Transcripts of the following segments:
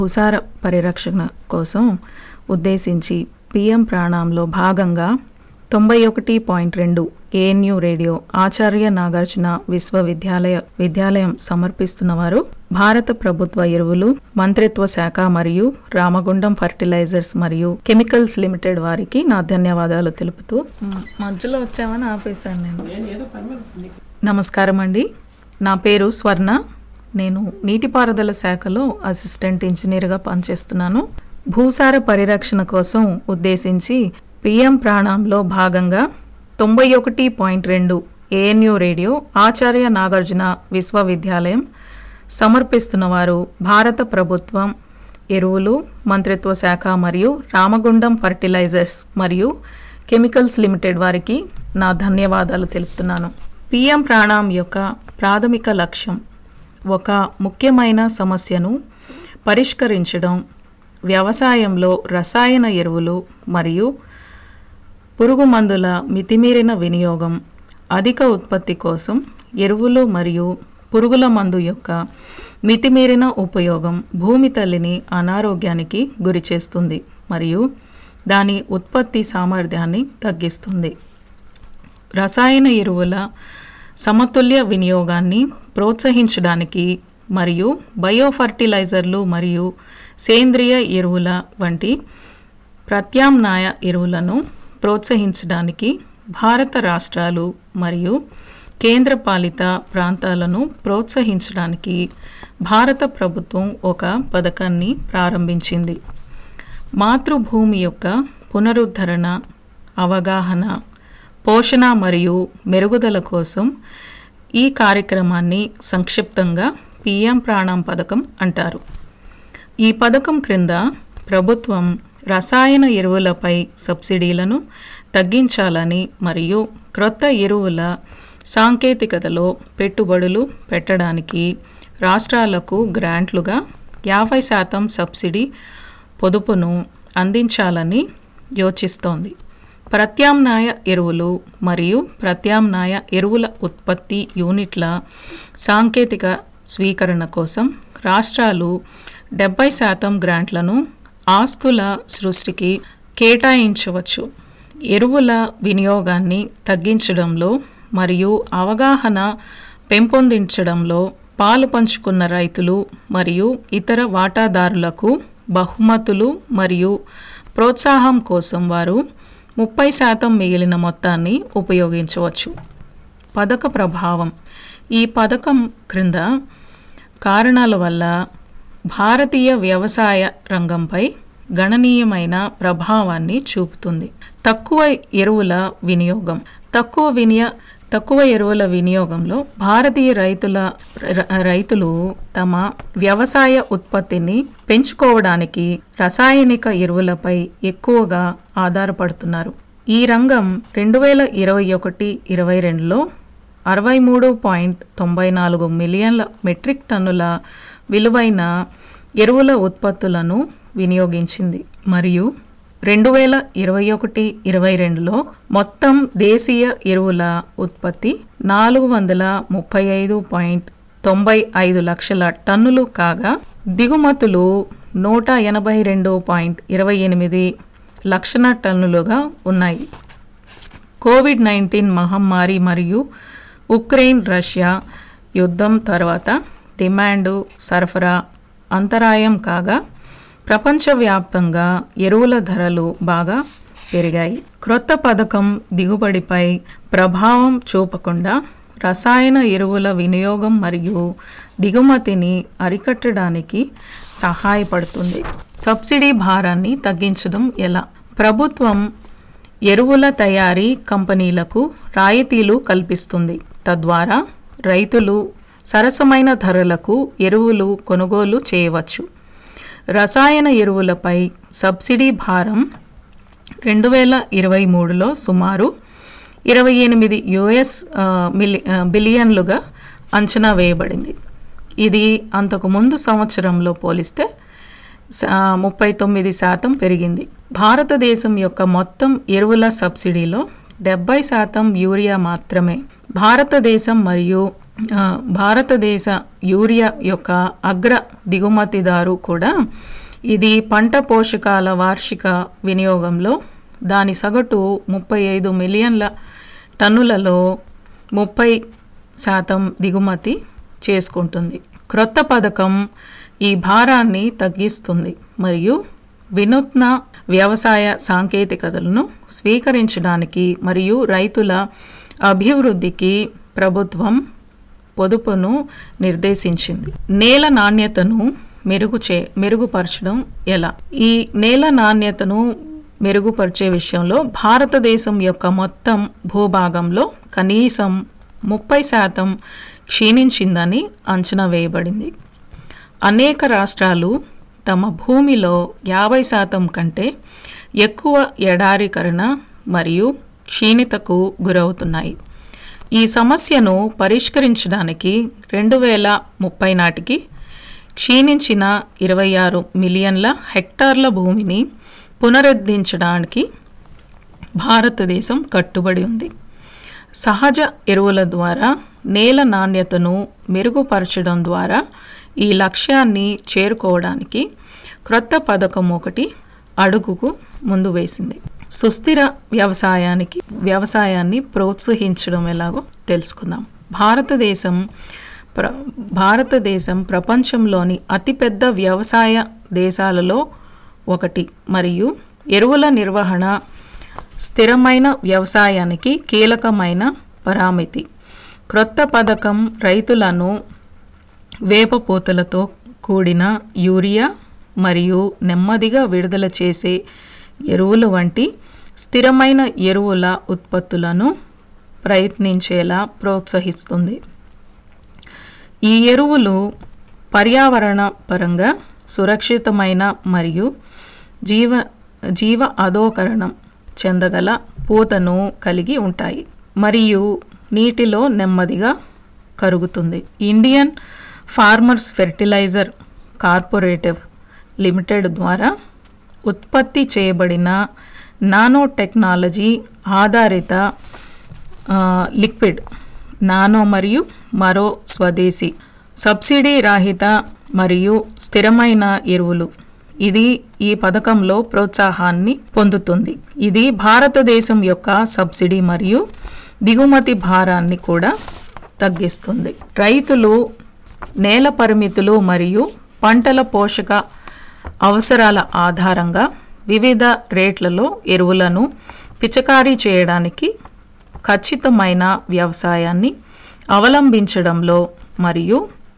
భూసార పరిరక్షణ కోసం ఉద్దేశించి పిఎం ప్రాణంలో భాగంగా తొంభై ఒకటి పాయింట్ రెండు ఏఎన్యు రేడియో ఆచార్య నాగార్జున విశ్వవిద్యాలయ విద్యాలయం సమర్పిస్తున్న వారు భారత ప్రభుత్వ ఎరువులు మంత్రిత్వ శాఖ మరియు రామగుండం ఫర్టిలైజర్స్ మరియు కెమికల్స్ లిమిటెడ్ వారికి నా ధన్యవాదాలు తెలుపుతూ మ- మధ్యలో వచ్చామని ఆపేశాను నేను నమస్కారం అండి నా పేరు స్వర్ణ నేను నీటిపారుదల శాఖలో అసిస్టెంట్ ఇంజనీర్గా పనిచేస్తున్నాను భూసార పరిరక్షణ కోసం ఉద్దేశించి పిఎం ప్రాణంలో భాగంగా తొంభై ఒకటి పాయింట్ రెండు ఏఎన్యు రేడియో ఆచార్య నాగార్జున విశ్వవిద్యాలయం సమర్పిస్తున్న వారు భారత ప్రభుత్వం ఎరువులు మంత్రిత్వ శాఖ మరియు రామగుండం ఫర్టిలైజర్స్ మరియు కెమికల్స్ లిమిటెడ్ వారికి నా ధన్యవాదాలు తెలుపుతున్నాను పిఎం ప్రాణాం యొక్క ప్రాథమిక లక్ష్యం ఒక ముఖ్యమైన సమస్యను పరిష్కరించడం వ్యవసాయంలో రసాయన ఎరువులు మరియు పురుగు మందుల మితిమీరిన వినియోగం అధిక ఉత్పత్తి కోసం ఎరువులు మరియు పురుగుల మందు యొక్క మితిమీరిన ఉపయోగం భూమి తల్లిని అనారోగ్యానికి గురిచేస్తుంది మరియు దాని ఉత్పత్తి సామర్థ్యాన్ని తగ్గిస్తుంది రసాయన ఎరువుల సమతుల్య వినియోగాన్ని ప్రోత్సహించడానికి మరియు బయోఫర్టిలైజర్లు మరియు సేంద్రియ ఎరువుల వంటి ప్రత్యామ్నాయ ఎరువులను ప్రోత్సహించడానికి భారత రాష్ట్రాలు మరియు కేంద్రపాలిత ప్రాంతాలను ప్రోత్సహించడానికి భారత ప్రభుత్వం ఒక పథకాన్ని ప్రారంభించింది మాతృభూమి యొక్క పునరుద్ధరణ అవగాహన పోషణ మరియు మెరుగుదల కోసం ఈ కార్యక్రమాన్ని సంక్షిప్తంగా పిఎం ప్రాణం పథకం అంటారు ఈ పథకం క్రింద ప్రభుత్వం రసాయన ఎరువులపై సబ్సిడీలను తగ్గించాలని మరియు క్రొత్త ఎరువుల సాంకేతికతలో పెట్టుబడులు పెట్టడానికి రాష్ట్రాలకు గ్రాంట్లుగా యాభై శాతం సబ్సిడీ పొదుపును అందించాలని యోచిస్తోంది ప్రత్యామ్నాయ ఎరువులు మరియు ప్రత్యామ్నాయ ఎరువుల ఉత్పత్తి యూనిట్ల సాంకేతిక స్వీకరణ కోసం రాష్ట్రాలు డెబ్బై శాతం గ్రాంట్లను ఆస్తుల సృష్టికి కేటాయించవచ్చు ఎరువుల వినియోగాన్ని తగ్గించడంలో మరియు అవగాహన పెంపొందించడంలో పాలు పంచుకున్న రైతులు మరియు ఇతర వాటాదారులకు బహుమతులు మరియు ప్రోత్సాహం కోసం వారు ముప్పై శాతం మిగిలిన మొత్తాన్ని ఉపయోగించవచ్చు పథక ప్రభావం ఈ పథకం క్రింద కారణాల వల్ల భారతీయ వ్యవసాయ రంగంపై గణనీయమైన ప్రభావాన్ని చూపుతుంది తక్కువ ఎరువుల వినియోగం తక్కువ వినియ తక్కువ ఎరువుల వినియోగంలో భారతీయ రైతుల ర- రైతులు తమ వ్యవసాయ ఉత్పత్తిని పెంచుకోవడానికి రసాయనిక ఎరువులపై ఎక్కువగా ఆధారపడుతున్నారు ఈ రంగం రెండు వేల ఇరవై ఒకటి ఇరవై రెండులో అరవై మూడు పాయింట్ తొంభై నాలుగు మిలియన్ల మెట్రిక్ టన్నుల విలువైన ఎరువుల ఉత్పత్తులను వినియోగించింది మరియు రెండు వేల ఇరవై ఒకటి ఇరవై రెండులో మొత్తం దేశీయ ఎరువుల ఉత్పత్తి నాలుగు వందల ముప్పై ఐదు పాయింట్ తొంభై ఐదు లక్షల టన్నులు కాగా దిగుమతులు నూట ఎనభై రెండు పాయింట్ ఇరవై ఎనిమిది లక్షల టన్నులుగా ఉన్నాయి కోవిడ్ నైన్టీన్ మహమ్మారి మరియు ఉక్రెయిన్ రష్యా యుద్ధం తర్వాత డిమాండు సరఫరా అంతరాయం కాగా ప్రపంచవ్యాప్తంగా ఎరువుల ధరలు బాగా పెరిగాయి క్రొత్త పథకం దిగుబడిపై ప్రభావం చూపకుండా రసాయన ఎరువుల వినియోగం మరియు దిగుమతిని అరికట్టడానికి సహాయపడుతుంది సబ్సిడీ భారాన్ని తగ్గించడం ఎలా ప్రభుత్వం ఎరువుల తయారీ కంపెనీలకు రాయితీలు కల్పిస్తుంది తద్వారా రైతులు సరసమైన ధరలకు ఎరువులు కొనుగోలు చేయవచ్చు రసాయన ఎరువులపై సబ్సిడీ భారం రెండు వేల ఇరవై మూడులో సుమారు ఇరవై ఎనిమిది యుఎస్ ఆ, మిలి ఆ, బిలియన్లుగా అంచనా వేయబడింది ఇది అంతకు ముందు సంవత్సరంలో పోలిస్తే స- ముప్పై తొమ్మిది శాతం పెరిగింది భారతదేశం యొక్క మొత్తం ఎరువుల సబ్సిడీలో డెబ్బై శాతం యూరియా మాత్రమే భారతదేశం మరియు ఆ, భారతదేశ యూరియా యొక్క అగ్ర దిగుమతిదారు కూడా ఇది పంట పోషకాల వార్షిక వినియోగంలో దాని సగటు ముప్పై ఐదు మిలియన్ల టన్నులలో ముప్పై శాతం దిగుమతి చేసుకుంటుంది క్రొత్త పథకం ఈ భారాన్ని తగ్గిస్తుంది మరియు వినూత్న వ్యవసాయ సాంకేతికతలను స్వీకరించడానికి మరియు రైతుల అభివృద్ధికి ప్రభుత్వం పొదుపును నిర్దేశించింది నేల నాణ్యతను మెరుగు చే మెరుగుపరచడం ఎలా ఈ నేల నాణ్యతను మెరుగుపరిచే విషయంలో భారతదేశం యొక్క మొత్తం భూభాగంలో కనీసం ముప్పై శాతం క్షీణించిందని అంచనా వేయబడింది అనేక రాష్ట్రాలు తమ భూమిలో యాభై శాతం కంటే ఎక్కువ ఎడారీకరణ మరియు క్షీణితకు గురవుతున్నాయి ఈ సమస్యను పరిష్కరించడానికి రెండు వేల ముప్పై నాటికి క్షీణించిన ఇరవై ఆరు మిలియన్ల హెక్టార్ల భూమిని పునరుద్ధరించడానికి భారతదేశం కట్టుబడి ఉంది సహజ ఎరువుల ద్వారా నేల నాణ్యతను మెరుగుపరచడం ద్వారా ఈ లక్ష్యాన్ని చేరుకోవడానికి క్రొత్త పథకం ఒకటి అడుగుకు ముందు వేసింది సుస్థిర వ్యవసాయానికి వ్యవసాయాన్ని ప్రోత్సహించడం ఎలాగో తెలుసుకుందాం భారతదేశం ప్ర భారతదేశం ప్రపంచంలోని అతిపెద్ద వ్యవసాయ దేశాలలో ఒకటి మరియు ఎరువుల నిర్వహణ స్థిరమైన వ్యవసాయానికి కీలకమైన పరామితి క్రొత్త పథకం రైతులను వేపపూతలతో కూడిన యూరియా మరియు నెమ్మదిగా విడుదల చేసే ఎరువులు వంటి స్థిరమైన ఎరువుల ఉత్పత్తులను ప్రయత్నించేలా ప్రోత్సహిస్తుంది ఈ ఎరువులు పర్యావరణ పరంగా సురక్షితమైన మరియు జీవ జీవ అధోకరణం చెందగల పూతను కలిగి ఉంటాయి మరియు నీటిలో నెమ్మదిగా కరుగుతుంది Indian Farmers Fertiliser Cooperative Limited ద్వారా ఉత్పత్తి చేయబడిన నానో టెక్నాలజీ ఆధారిత ఆ, లిక్విడ్ నానో మరియు మరో స్వదేశీ సబ్సిడీ రాహిత మరియు స్థిరమైన ఎరువులు ఇది ఈ పథకంలో ప్రోత్సాహాన్ని పొందుతుంది ఇది భారతదేశం యొక్క సబ్సిడీ మరియు దిగుమతి భారాన్ని కూడా తగ్గిస్తుంది రైతులు నేల పరిమితులు మరియు పంటల పోషక అవసరాల ఆధారంగా వివిధ రేట్లలో ఎరువులను పిచకారీ చేయడానికి ఖచ్చితమైన వ్యవసాయాన్ని అవలంబించడంలో మరియు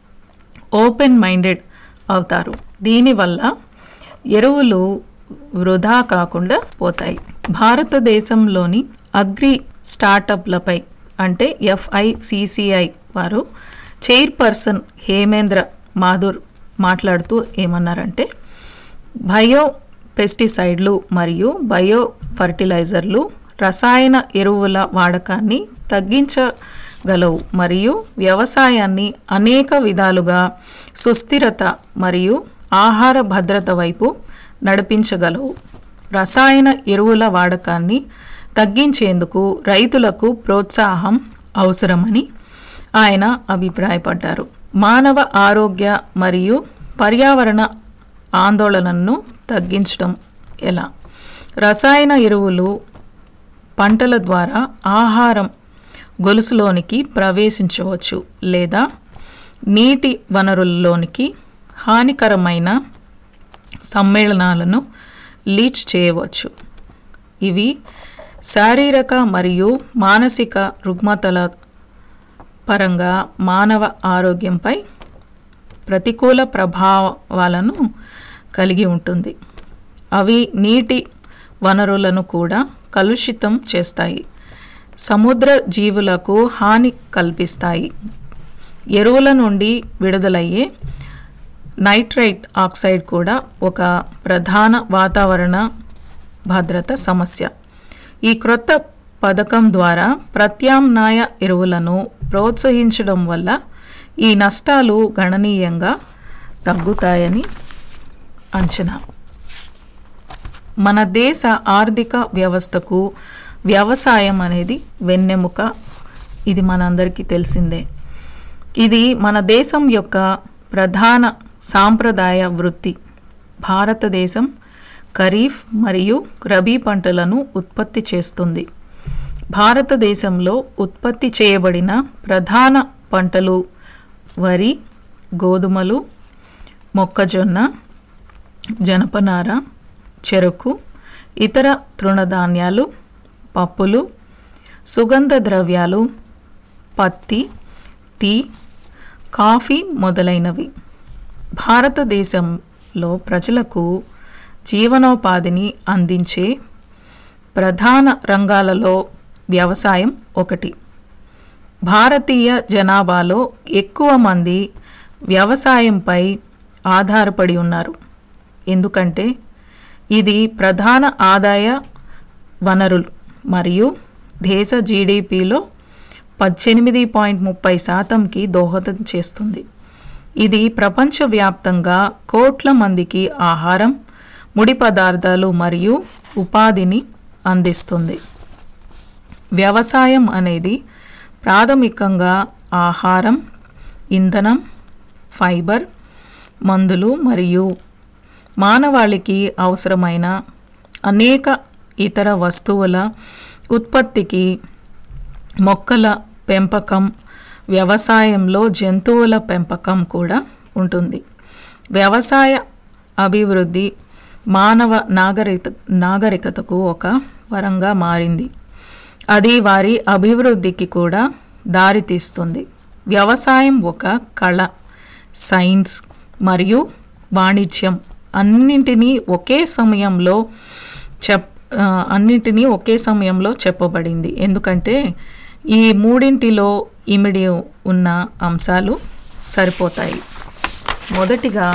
ఓపెన్ మైండెడ్ అవుతారు దీనివల్ల ఎరువులు వృధా కాకుండా పోతాయి భారతదేశంలోని అగ్రి స్టార్టప్లపై అంటే ఎఫ్ఐసిసిఐ వారు చైర్పర్సన్ హేమేంద్ర మాధుర్ మాట్లాడుతూ ఏమన్నారంటే బయో పెస్టిసైడ్లు మరియు బయో ఫర్టిలైజర్లు రసాయన ఎరువుల వాడకాన్ని తగ్గించగలవు మరియు వ్యవసాయాన్ని అనేక విధాలుగా సుస్థిరత మరియు ఆహార భద్రత వైపు నడిపించగలవు రసాయన ఎరువుల వాడకాన్ని తగ్గించేందుకు రైతులకు ప్రోత్సాహం అవసరమని ఆయన అభిప్రాయపడ్డారు మానవ ఆరోగ్య మరియు పర్యావరణ ఆందోళనను తగ్గించడం ఎలా రసాయన ఎరువులు పంటల ద్వారా ఆహారం గొలుసులోనికి ప్రవేశించవచ్చు లేదా నీటి వనరుల్లోనికి హానికరమైన సమ్మేళనాలను లీచ్ చేయవచ్చు ఇవి శారీరక మరియు మానసిక రుగ్మతల పరంగా మానవ ఆరోగ్యంపై ప్రతికూల ప్రభావాలను కలిగి ఉంటుంది అవి నీటి వనరులను కూడా కలుషితం చేస్తాయి సముద్ర జీవులకు హాని కల్పిస్తాయి ఎరువుల నుండి విడుదలయ్యే నైట్రైట్ ఆక్సైడ్ కూడా ఒక ప్రధాన వాతావరణ భద్రత సమస్య ఈ క్రొత్త పథకం ద్వారా ప్రత్యామ్నాయ ఎరువులను ప్రోత్సహించడం వల్ల ఈ నష్టాలు గణనీయంగా తగ్గుతాయని అంచనా మన దేశ ఆర్థిక వ్యవస్థకు వ్యవసాయం అనేది వెన్నెముక ఇది మనందరికీ తెలిసిందే ఇది మన దేశం యొక్క ప్రధాన సాంప్రదాయ వృత్తి భారతదేశం ఖరీఫ్ మరియు రబీ పంటలను ఉత్పత్తి చేస్తుంది భారతదేశంలో ఉత్పత్తి చేయబడిన ప్రధాన పంటలు వరి గోధుమలు మొక్కజొన్న జనపనార చెరకు ఇతర తృణధాన్యాలు పప్పులు సుగంధ ద్రవ్యాలు పత్తి టీ కాఫీ మొదలైనవి భారతదేశంలో ప్రజలకు జీవనోపాధిని అందించే ప్రధాన రంగాలలో వ్యవసాయం ఒకటి భారతీయ జనాభాలో ఎక్కువ మంది వ్యవసాయంపై ఆధారపడి ఉన్నారు ఎందుకంటే ఇది ప్రధాన ఆదాయ వనరులు మరియు దేశ జీడిపిలో పద్దెనిమిది పాయింట్ ముప్పై శాతంకి దోహదం చేస్తుంది ఇది ప్రపంచవ్యాప్తంగా కోట్ల మందికి ఆహారం ముడి పదార్థాలు మరియు ఉపాధిని అందిస్తుంది వ్యవసాయం అనేది ప్రాథమికంగా ఆహారం ఇంధనం ఫైబర్ మందులు మరియు మానవాళికి అవసరమైన అనేక ఇతర వస్తువుల ఉత్పత్తికి మొక్కల పెంపకం వ్యవసాయంలో జంతువుల పెంపకం కూడా ఉంటుంది వ్యవసాయ అభివృద్ధి మానవ నాగరిక నాగరికతకు ఒక వరంగా మారింది అది వారి అభివృద్ధికి కూడా దారితీస్తుంది వ్యవసాయం ఒక కళ సైన్స్ మరియు వాణిజ్యం అన్నింటినీ ఒకే సమయంలో చెప్ ఆ, అన్నింటినీ ఒకే సమయంలో చెప్పబడింది ఎందుకంటే ఈ మూడింటిలో ఇమిడి ఉన్న అంశాలు సరిపోతాయి మొదటిగా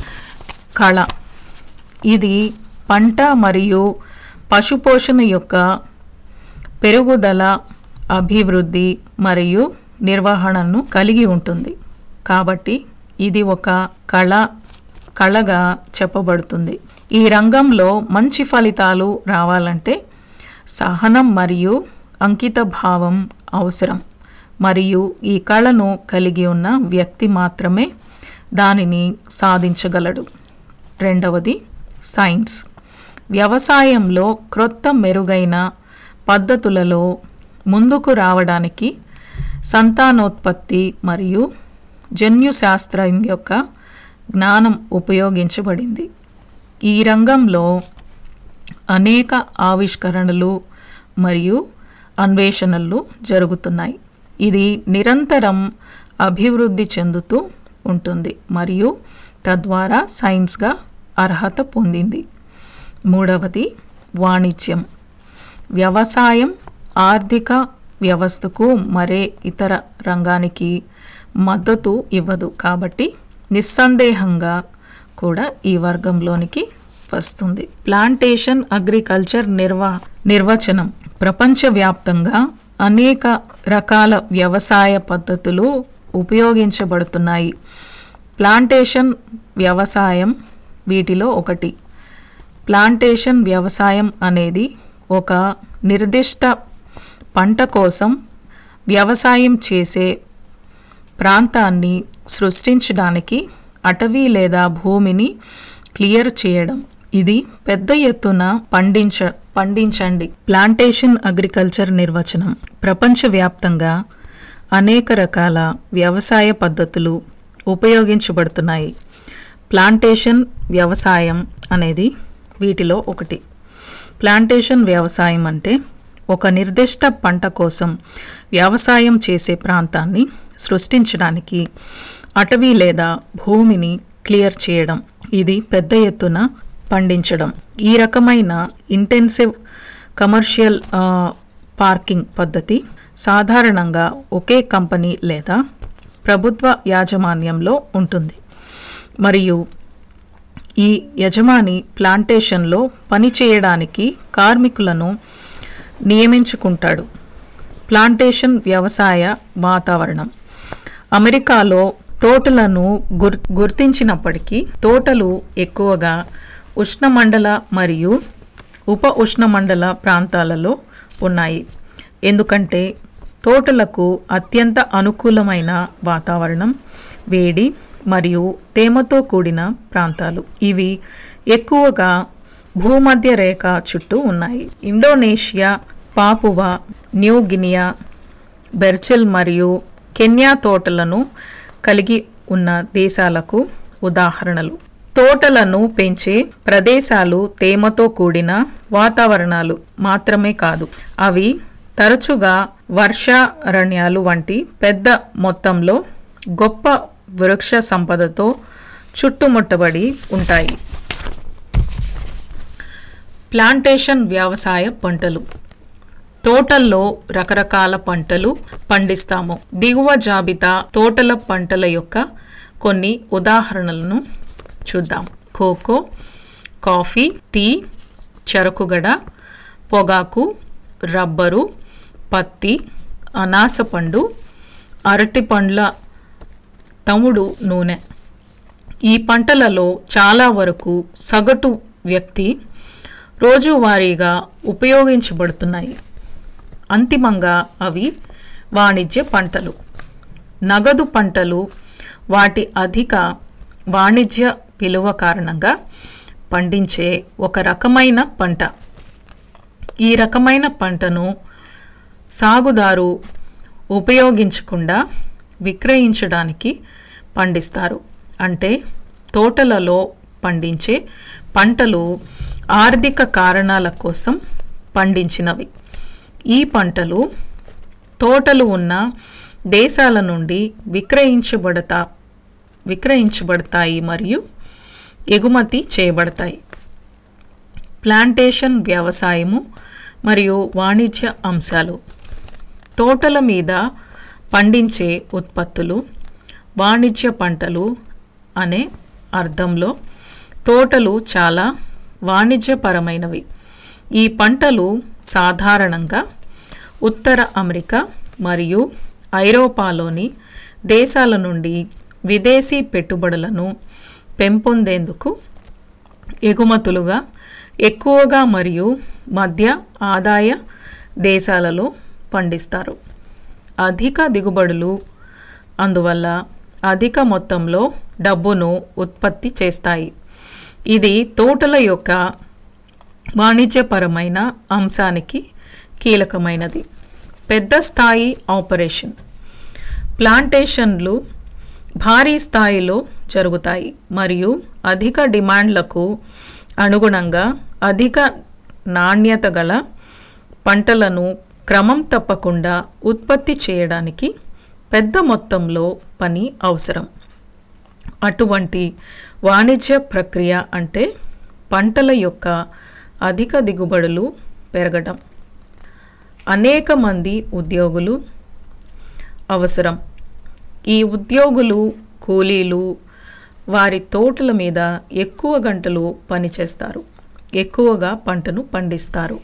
కళ ఇది పంట మరియు పశుపోషణ యొక్క పెరుగుదల అభివృద్ధి మరియు నిర్వహణను కలిగి ఉంటుంది కాబట్టి ఇది ఒక కళ కళగా చెప్పబడుతుంది ఈ రంగంలో మంచి ఫలితాలు రావాలంటే సహనం మరియు అంకిత భావం అవసరం మరియు ఈ కళను కలిగి ఉన్న వ్యక్తి మాత్రమే దానిని సాధించగలడు రెండవది సైన్స్ వ్యవసాయంలో క్రొత్త మెరుగైన పద్ధతులలో ముందుకు రావడానికి సంతానోత్పత్తి మరియు జన్యు శాస్త్రం యొక్క జ్ఞానం ఉపయోగించబడింది ఈ రంగంలో అనేక ఆవిష్కరణలు మరియు అన్వేషణలు జరుగుతున్నాయి ఇది నిరంతరం అభివృద్ధి చెందుతూ ఉంటుంది మరియు తద్వారా సైన్స్గా అర్హత పొందింది మూడవది వాణిజ్యం వ్యవసాయం ఆర్థిక వ్యవస్థకు మరే ఇతర రంగానికి మద్దతు ఇవ్వదు కాబట్టి నిస్సందేహంగా కూడా ఈ వర్గంలోనికి వస్తుంది ప్లాంటేషన్ అగ్రికల్చర్ నిర్వ నిర్వచనం ప్రపంచవ్యాప్తంగా అనేక రకాల వ్యవసాయ పద్ధతులు ఉపయోగించబడుతున్నాయి ప్లాంటేషన్ వ్యవసాయం వీటిలో ఒకటి ప్లాంటేషన్ వ్యవసాయం అనేది ఒక నిర్దిష్ట పంట కోసం వ్యవసాయం చేసే ప్రాంతాన్ని సృష్టించడానికి అటవీ లేదా భూమిని క్లియర్ చేయడం ఇది పెద్ద ఎత్తున పండించ పండించండి ప్లాంటేషన్ అగ్రికల్చర్ నిర్వచనం ప్రపంచవ్యాప్తంగా అనేక రకాల వ్యవసాయ పద్ధతులు ఉపయోగించబడుతున్నాయి ప్లాంటేషన్ వ్యవసాయం అనేది వీటిలో ఒకటి ప్లాంటేషన్ వ్యవసాయం అంటే ఒక నిర్దిష్ట పంట కోసం వ్యవసాయం చేసే ప్రాంతాన్ని సృష్టించడానికి అటవీ లేదా భూమిని క్లియర్ చేయడం ఇది పెద్ద ఎత్తున పండించడం ఈ రకమైన ఇంటెన్సివ్ కమర్షియల్ ఆ, పార్కింగ్ పద్ధతి సాధారణంగా ఒకే కంపెనీ లేదా ప్రభుత్వ యాజమాన్యంలో ఉంటుంది మరియు ఈ యజమాని ప్లాంటేషన్లో పనిచేయడానికి కార్మికులను నియమించుకుంటాడు ప్లాంటేషన్ వ్యవసాయ వాతావరణం అమెరికాలో తోటలను గుర్ గుర్తించినప్పటికీ తోటలు ఎక్కువగా ఉష్ణమండల మరియు ఉప ఉష్ణమండల ప్రాంతాలలో ఉన్నాయి ఎందుకంటే తోటలకు అత్యంత అనుకూలమైన వాతావరణం వేడి మరియు తేమతో కూడిన ప్రాంతాలు ఇవి ఎక్కువగా భూమధ్య రేఖ చుట్టూ ఉన్నాయి Indonesia Papua New Guinea Brazil మరియు కెన్యా తోటలను కలిగి ఉన్న దేశాలకు ఉదాహరణలు తోటలను పెంచే ప్రదేశాలు తేమతో కూడిన వాతావరణాలు మాత్రమే కాదు అవి తరచుగా వర్షారణ్యాలు వంటి పెద్ద మొత్తంలో గొప్ప వృక్ష సంపదతో చుట్టుముట్టబడి ఉంటాయి ప్లాంటేషన్ వ్యవసాయ పంటలు తోటల్లో రకరకాల పంటలు పండిస్తాము దిగువ జాబితా తోటల పంటల యొక్క కొన్ని ఉదాహరణలను చూద్దాం కోకో కాఫీ టీ చెరకుగడ పొగాకు రబ్బరు పత్తి అనాస పండు అరటి పండ్ల తముడు నూనె ఈ పంటలలో చాలా వరకు సగటు వ్యక్తి రోజువారీగా ఉపయోగించబడుతున్నాయి అంతిమంగా అవి వాణిజ్య పంటలు నగదు పంటలు వాటి అధిక వాణిజ్య విలువ కారణంగా పండించే ఒక రకమైన పంట ఈ రకమైన పంటను సాగుదారు ఉపయోగించకుండా విక్రయించడానికి పండిస్తారు అంటే తోటలలో పండించే పంటలు ఆర్థిక కారణాల కోసం పండించినవి ఈ పంటలు తోటలు ఉన్న దేశాల నుండి విక్రయించబడతా విక్రయించబడతాయి మరియు ఎగుమతి చేయబడతాయి ప్లాంటేషన్ వ్యవసాయము మరియు వాణిజ్య అంశాలు తోటల మీద పండించే ఉత్పత్తులు వాణిజ్య పంటలు అనే అర్థంలో తోటలు చాలా వాణిజ్యపరమైనవి ఈ పంటలు సాధారణంగా ఉత్తర అమెరికా మరియు ఐరోపాలోని దేశాల నుండి విదేశీ పెట్టుబడులను పెంపొందేందుకు ఎగుమతులుగా ఎక్కువగా మరియు మధ్య ఆదాయ దేశాలలో పండిస్తారు అధిక దిగుబడులు అందువల్ల అధిక మొత్తంలో డబ్బును ఉత్పత్తి చేస్తాయి ఇది తోటల యొక్క వాణిజ్యపరమైన అంశానికి కీలకమైనది పెద్ద స్థాయి ఆపరేషన్ ప్లాంటేషన్లు భారీ స్థాయిలో జరుగుతాయి మరియు అధిక డిమాండ్లకు అనుగుణంగా అధిక నాణ్యత గల పంటలను క్రమం తప్పకుండా ఉత్పత్తి చేయడానికి పెద్ద మొత్తంలో పని అవసరం అటువంటి వాణిజ్య ప్రక్రియ అంటే పంటల యొక్క అధిక దిగుబడులు పెరగడం అనేక మంది ఉద్యోగులు అవసరం ఈ ఉద్యోగులు కూలీలు వారి తోటల మీద ఎక్కువ గంటలు పనిచేస్తారు ఎక్కువగా పంటను పండిస్తారు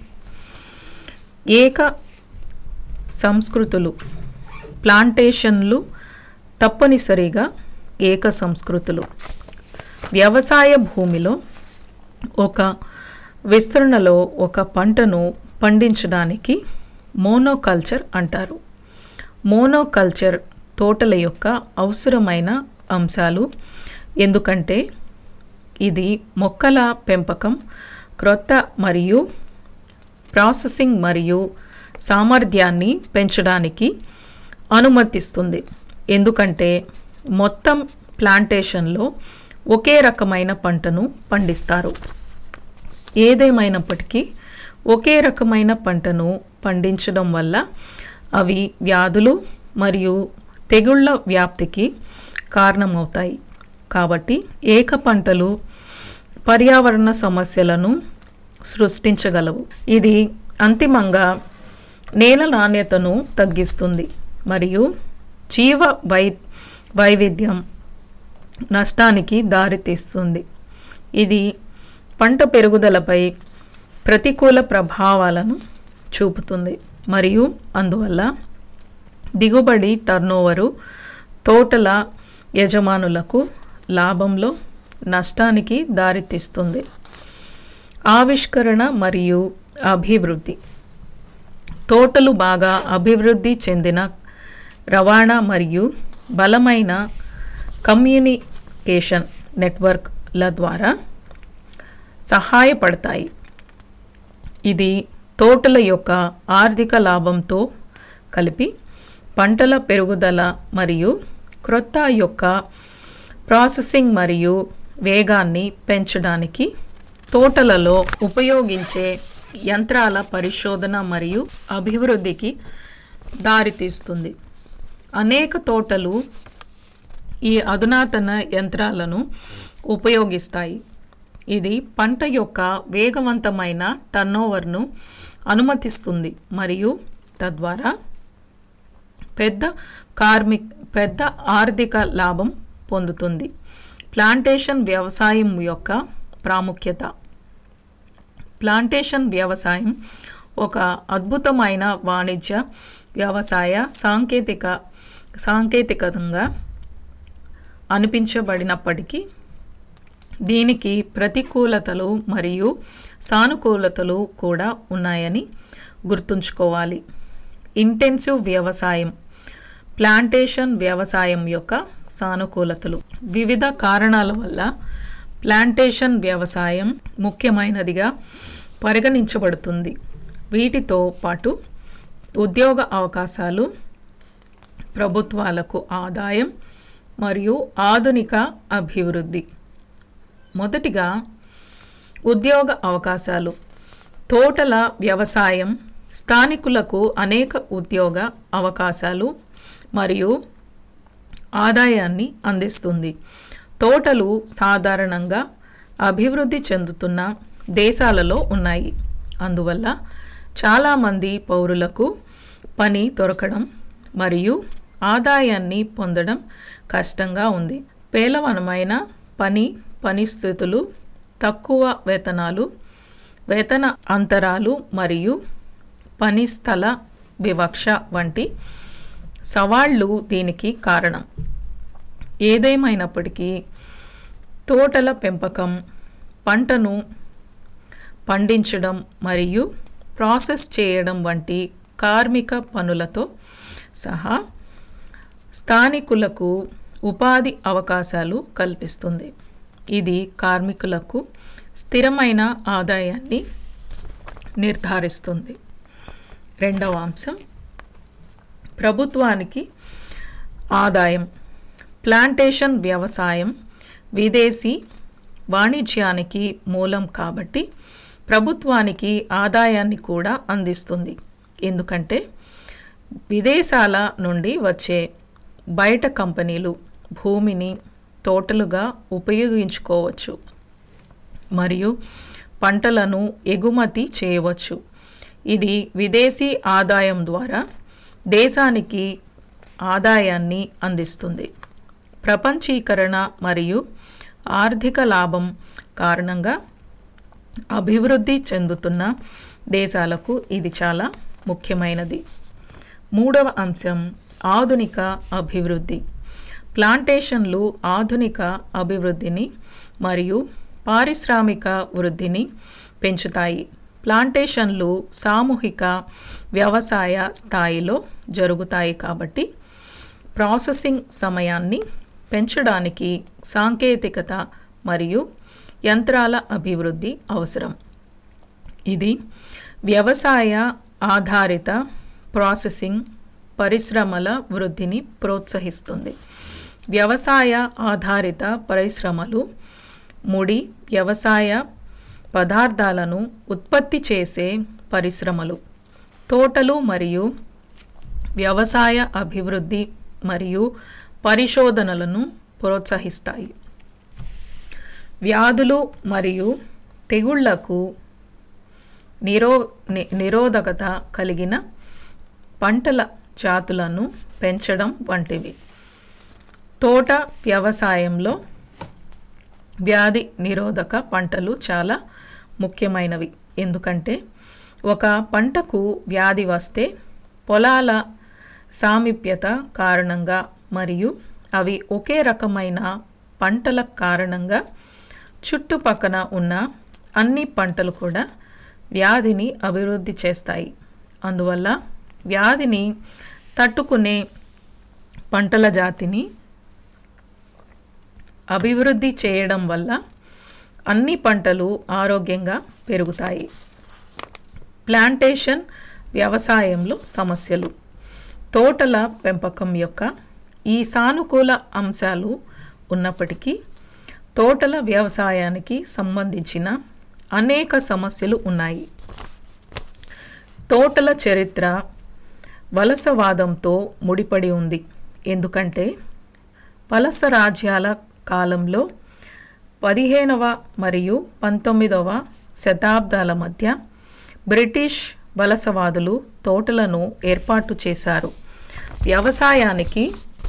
ఏక సంస్కృతులు ప్లాంటేషన్లు తప్పనిసరిగా ఏక సంస్కృతులు వ్యవసాయ భూమిలో ఒక విస్తరణలో ఒక పంటను పండించడానికి మోనోకల్చర్ అంటారు మోనోకల్చర్ తోటల యొక్క అవసరమైన అంశాలు ఎందుకంటే ఇది మొక్కల పెంపకం క్రొత్త మరియు ప్రాసెసింగ్ మరియు సామర్థ్యాన్ని పెంచడానికి అనుమతిస్తుంది ఎందుకంటే మొత్తం ప్లాంటేషన్లో ఒకే రకమైన పంటను పండిస్తారు ఏదేమైనప్పటికీ ఒకే రకమైన పంటను పండించడం వల్ల అవి వ్యాధులు మరియు తెగుళ్ల వ్యాప్తికి కారణమవుతాయి కాబట్టి ఏక పంటలు పర్యావరణ సమస్యలను సృష్టించగలవు ఇది అంతిమంగా నేల నాణ్యతను తగ్గిస్తుంది మరియు జీవ వై వైవిధ్యం నష్టానికి దారితీస్తుంది ఇది పంట పెరుగుదలపై ప్రతికూల ప్రభావాలను చూపుతుంది మరియు అందువల్ల దిగుబడి టర్నోవరు తోటల యజమానులకు లాభంలో నష్టానికి దారితీస్తుంది ఆవిష్కరణ మరియు అభివృద్ధి తోటలు బాగా అభివృద్ధి చెందిన రవాణా మరియు బలమైన కమ్యూనికేషన్ నెట్వర్క్ల ద్వారా సహాయపడతాయి ఇది తోటల యొక్క ఆర్థిక లాభంతో కలిపి పంటల పెరుగుదల మరియు క్రొత్త యొక్క ప్రాసెసింగ్ మరియు వేగాన్ని పెంచడానికి తోటలలో ఉపయోగించే యంత్రాల పరిశోధన మరియు అభివృద్ధికి దారితీస్తుంది అనేక తోటలు ఈ అధునాతన యంత్రాలను ఉపయోగిస్తాయి ఇది పంట యొక్క వేగవంతమైన టర్నోవర్ను అనుమతిస్తుంది మరియు తద్వారా పెద్ద కార్మిక్ పెద్ద ఆర్థిక లాభం పొందుతుంది ప్లాంటేషన్ వ్యవసాయం యొక్క ప్రాముఖ్యత ప్లాంటేషన్ వ్యవసాయం ఒక అద్భుతమైన వాణిజ్య వ్యవసాయ సాంకేతిక సాంకేతికంగా అనిపించబడినప్పటికీ దీనికి ప్రతికూలతలు మరియు సానుకూలతలు కూడా ఉన్నాయని గుర్తుంచుకోవాలి ఇంటెన్సివ్ వ్యవసాయం ప్లాంటేషన్ వ్యవసాయం యొక్క సానుకూలతలు వివిధ కారణాల వల్ల ప్లాంటేషన్ వ్యవసాయం ముఖ్యమైనదిగా పరిగణించబడుతుంది వీటితో పాటు ఉద్యోగ అవకాశాలు ప్రభుత్వాలకు ఆదాయం మరియు ఆధునిక అభివృద్ధి మొదటిగా ఉద్యోగ అవకాశాలు తోటల వ్యవసాయం స్థానికులకు అనేక ఉద్యోగ అవకాశాలు మరియు ఆదాయాన్ని అందిస్తుంది తోటలు సాధారణంగా అభివృద్ధి చెందుతున్న దేశాలలో ఉన్నాయి అందువల్ల చాలామంది పౌరులకు పని దొరకడం మరియు ఆదాయాన్ని పొందడం కష్టంగా ఉంది పేలవనమైన పని పనిస్థితులు తక్కువ వేతనాలు వేతన అంతరాలు మరియు పని స్థల వివక్ష వంటి సవాళ్లు దీనికి కారణం ఏదేమైనప్పటికీ తోటల పెంపకం పంటను పండించడం మరియు ప్రాసెస్ చేయడం వంటి కార్మిక పనులతో సహా స్థానికులకు ఉపాధి అవకాశాలు కల్పిస్తుంది ఇది కార్మికులకు స్థిరమైన ఆదాయాన్ని నిర్ధారిస్తుంది రెండవ అంశం ప్రభుత్వానికి ఆదాయం ప్లాంటేషన్ వ్యవసాయం విదేశీ వాణిజ్యానికి మూలం కాబట్టి ప్రభుత్వానికి ఆదాయాన్ని కూడా అందిస్తుంది ఎందుకంటే విదేశాల నుండి వచ్చే బయట కంపెనీలు భూమిని తోటలుగా ఉపయోగించుకోవచ్చు మరియు పంటలను ఎగుమతి చేయవచ్చు ఇది విదేశీ ఆదాయం ద్వారా దేశానికి ఆదాయాన్ని అందిస్తుంది ప్రపంచీకరణ మరియు ఆర్థిక లాభం కారణంగా అభివృద్ధి చెందుతున్న దేశాలకు ఇది చాలా ముఖ్యమైనది మూడవ అంశం ఆధునిక అభివృద్ధి ప్లాంటేషన్లు ఆధునిక అభివృద్ధిని మరియు పారిశ్రామిక వృద్ధిని పెంచుతాయి ప్లాంటేషన్లు సామూహిక వ్యవసాయ స్థాయిలో జరుగుతాయి కాబట్టి ప్రాసెసింగ్ సమయాన్ని పెంచడానికి సాంకేతికత మరియు యంత్రాల అభివృద్ధి అవసరం ఇది వ్యవసాయ ఆధారిత ప్రాసెసింగ్ పరిశ్రమల వృద్ధిని ప్రోత్సహిస్తుంది వ్యవసాయ ఆధారిత పరిశ్రమలు ముడి వ్యవసాయ పదార్థాలను ఉత్పత్తి చేసే పరిశ్రమలు తోటలు మరియు వ్యవసాయ అభివృద్ధి మరియు పరిశోధనలను ప్రోత్సహిస్తాయి వ్యాధులు మరియు తెగుళ్లకు నిరో ని- నిరోధకత కలిగిన పంటల జాతులను పెంచడం వంటివి తోట వ్యవసాయంలో వ్యాధి నిరోధక పంటలు చాలా ముఖ్యమైనవి ఎందుకంటే ఒక పంటకు వ్యాధి వస్తే పొలాల సామీప్యత కారణంగా మరియు అవి ఒకే రకమైన పంటల కారణంగా చుట్టుపక్కన ఉన్న అన్ని పంటలు కూడా వ్యాధిని అభివృద్ధి చేస్తాయి అందువల్ల వ్యాధిని తట్టుకునే పంటల జాతిని అభివృద్ధి చేయడం వల్ల అన్ని పంటలు ఆరోగ్యంగా పెరుగుతాయి ప్లాంటేషన్ వ్యవసాయంలో సమస్యలు తోటల పెంపకం యొక్క ఈ సానుకూల అంశాలు ఉన్నప్పటికీ తోటల వ్యవసాయానికి సంబంధించిన అనేక సమస్యలు ఉన్నాయి తోటల చరిత్ర వలసవాదంతో ముడిపడి ఉంది ఎందుకంటే వలస రాజ్యాల కాలంలో పదిహేనవ మరియు పంతొమ్మిదవ శతాబ్దాల మధ్య బ్రిటిష్ వలసవాదులు తోటలను ఏర్పాటు చేశారు వ్యవసాయానికి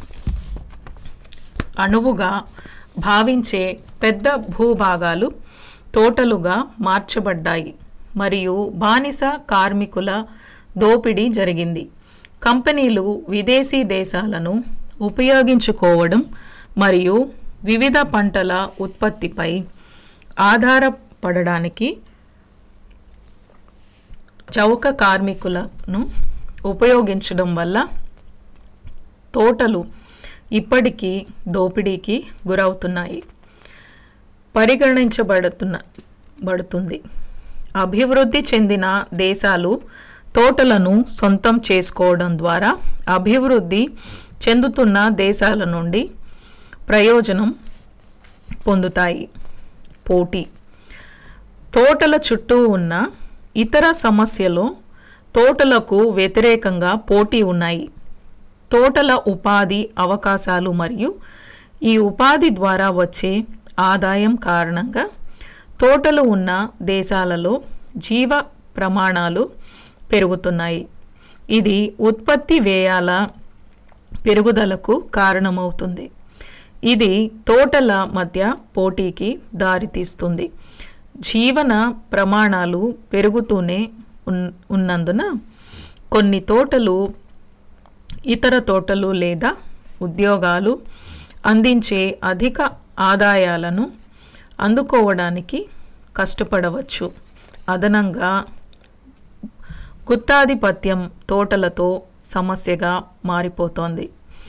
అణువుగా భావించే పెద్ద భూభాగాలు తోటలుగా మార్చబడ్డాయి మరియు బానిస కార్మికుల దోపిడీ జరిగింది కంపెనీలు విదేశీ దేశాలను ఉపయోగించుకోవడం మరియు వివిధ పంటల ఉత్పత్తిపై ఆధారపడడానికి చౌక కార్మికులను ఉపయోగించడం వల్ల తోటలు ఇప్పటికీ దోపిడీకి గురవుతున్నాయి పరిగణించబడుతున్న బడుతుంది అభివృద్ధి చెందిన దేశాలు తోటలను సొంతం చేసుకోవడం ద్వారా అభివృద్ధి చెందుతున్న దేశాల నుండి ప్రయోజనం పొందుతాయి పోటీ తోటల చుట్టూ ఉన్న ఇతర సమస్యలో తోటలకు వ్యతిరేకంగా పోటీ ఉన్నాయి తోటల ఉపాధి అవకాశాలు మరియు ఈ ఉపాధి ద్వారా వచ్చే ఆదాయం కారణంగా తోటలు ఉన్న దేశాలలో జీవ ప్రమాణాలు పెరుగుతున్నాయి ఇది ఉత్పత్తి వ్యయాల పెరుగుదలకు కారణమవుతుంది ఇది తోటల మధ్య పోటీకి దారితీస్తుంది జీవన ప్రమాణాలు పెరుగుతూనే ఉన్- ఉన్నందున కొన్ని తోటలు ఇతర తోటలు లేదా ఉద్యోగాలు అందించే అధిక ఆదాయాలను అందుకోవడానికి కష్టపడవచ్చు అదనంగా గుత్తాధిపత్యం తోటలతో సమస్యగా మారిపోతోంది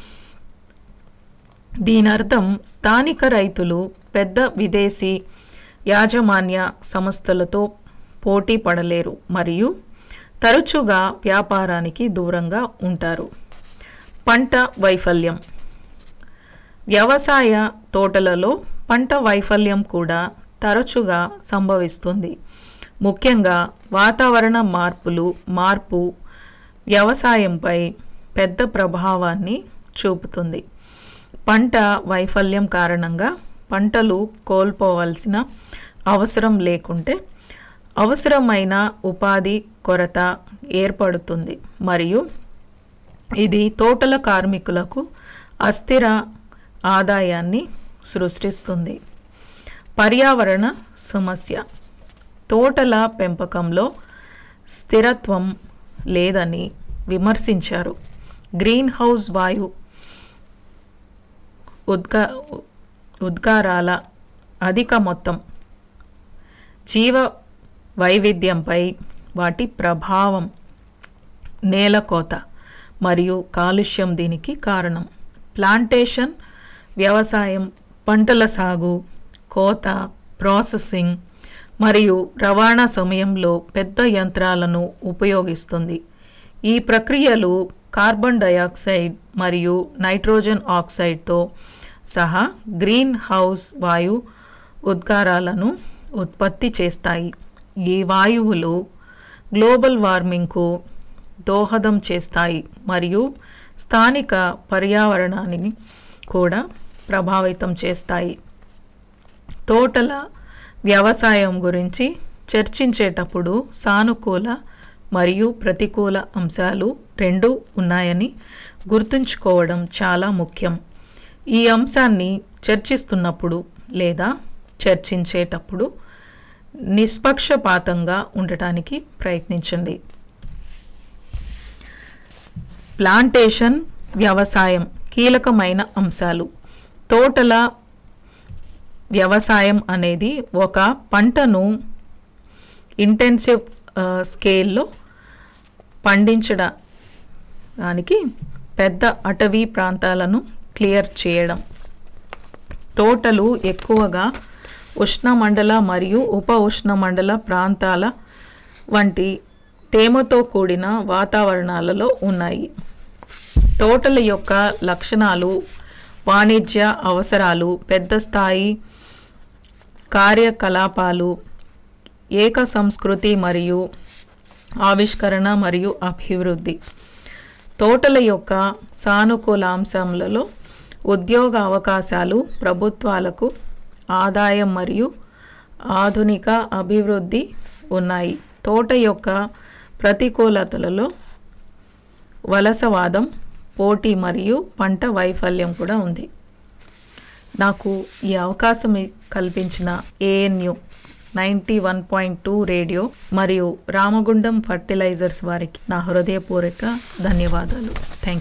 దీనర్థం స్థానిక రైతులు పెద్ద విదేశీ యాజమాన్య సంస్థలతో పోటీ పడలేరు మరియు తరచుగా వ్యాపారానికి దూరంగా ఉంటారు పంట వైఫల్యం వ్యవసాయ తోటలలో పంట వైఫల్యం కూడా తరచుగా సంభవిస్తుంది ముఖ్యంగా వాతావరణ మార్పులు మార్పు వ్యవసాయంపై పెద్ద ప్రభావాన్ని చూపుతుంది పంట వైఫల్యం కారణంగా పంటలు కోల్పోవలసిన అవసరం లేకుంటే అవసరమైన ఉపాధి కొరత ఏర్పడుతుంది మరియు ఇది తోటల కార్మికులకు అస్థిర ఆదాయాన్ని సృష్టిస్తుంది పర్యావరణ సమస్య తోటల పెంపకంలో స్థిరత్వం లేదని విమర్శించారు గ్రీన్ హౌస్ వాయు ఉద్గా ఉద్గారాల అధిక మొత్తం జీవ వైవిధ్యంపై వాటి ప్రభావం నేలకోత మరియు కాలుష్యం దీనికి కారణం ప్లాంటేషన్ వ్యవసాయం పంటల సాగు కోత ప్రాసెసింగ్ మరియు రవాణా సమయంలో పెద్ద యంత్రాలను ఉపయోగిస్తుంది ఈ ప్రక్రియలు కార్బన్ డయాక్సైడ్ మరియు నైట్రోజన్ ఆక్సైడ్తో సహా గ్రీన్ హౌస్ వాయు ఉద్గారాలను ఉత్పత్తి చేస్తాయి ఈ వాయువులు గ్లోబల్ వార్మింగ్కు దోహదం చేస్తాయి మరియు స్థానిక పర్యావరణాన్ని కూడా ప్రభావితం చేస్తాయి తోటల వ్యవసాయం గురించి చర్చించేటప్పుడు సానుకూల మరియు ప్రతికూల అంశాలు రెండు ఉన్నాయని గుర్తుంచుకోవడం చాలా ముఖ్యం ఈ అంశాన్ని చర్చిస్తున్నప్పుడు లేదా చర్చించేటప్పుడు నిష్పక్షపాతంగా ఉండటానికి ప్రయత్నించండి ప్లాంటేషన్ వ్యవసాయం కీలకమైన అంశాలు తోటల వ్యవసాయం అనేది ఒక పంటను ఇంటెన్సివ్ ఆ, స్కేల్లో పండించడానికి పెద్ద అటవీ ప్రాంతాలను క్లియర్ చేయడం తోటలు ఎక్కువగా ఉష్ణమండల మరియు ఉప ఉష్ణమండల ప్రాంతాల వంటి తేమతో కూడిన వాతావరణాలలో ఉన్నాయి తోటల యొక్క లక్షణాలు వాణిజ్య అవసరాలు పెద్ద స్థాయి కార్యకలాపాలు ఏక సంస్కృతి మరియు ఆవిష్కరణ మరియు అభివృద్ధి తోటల యొక్క సానుకూల అంశములలో ఉద్యోగ అవకాశాలు ప్రభుత్వాలకు ఆదాయం మరియు ఆధునిక అభివృద్ధి ఉన్నాయి తోట యొక్క ప్రతికూలతలలో వలసవాదం పోటీ మరియు పంట వైఫల్యం కూడా ఉంది నాకు ఈ అవకాశం ఇ- కల్పించిన ANU ninety one point two radio మరియు రామగుండం ఫర్టిలైజర్స్ వారికి నా హృదయపూర్వక ధన్యవాదాలు థ్యాంక్ యూ